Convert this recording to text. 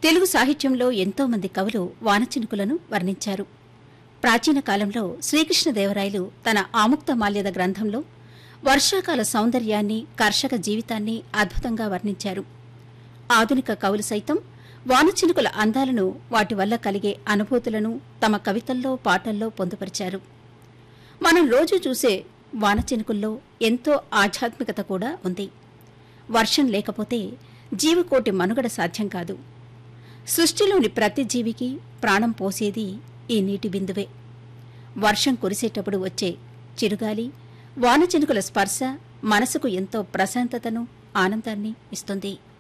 తెలుగు సాహిత్యంలో ఎంతో మంది కవులు వానచినుకులను వర్ణించారు ప్రాచీన కాలంలో శ్రీకృష్ణదేవరాయలు తన ఆముక్త మాల్యద గ్రంథంలో వర్షాకాల సౌందర్యాన్ని కర్షక జీవితాన్ని అద్భుతంగా వర్ణించారు ఆధునిక కవులు సైతం వానచినుకుల అందాలను వాటి వల్ల కలిగే అనుభూతులను తమ కవితల్లో పాటల్లో పొందుపరిచారు మనం రోజు చూసే వానచినుకుల్లో ఎంతో ఆధ్యాత్మికత కూడా ఉంది వర్షం లేకపోతే జీవకోటి మనుగడ సాధ్యం కాదు సృష్టిలోని ప్రతి జీవికి ప్రాణం పోసేది ఈ నీటి బిందువే వర్షం కురిసేటప్పుడు వచ్చే చిరుగాలి వానచినుకుల స్పర్శ మనసుకు ఎంతో ప్రశాంతతను ఆనందాన్ని ఇస్తుంది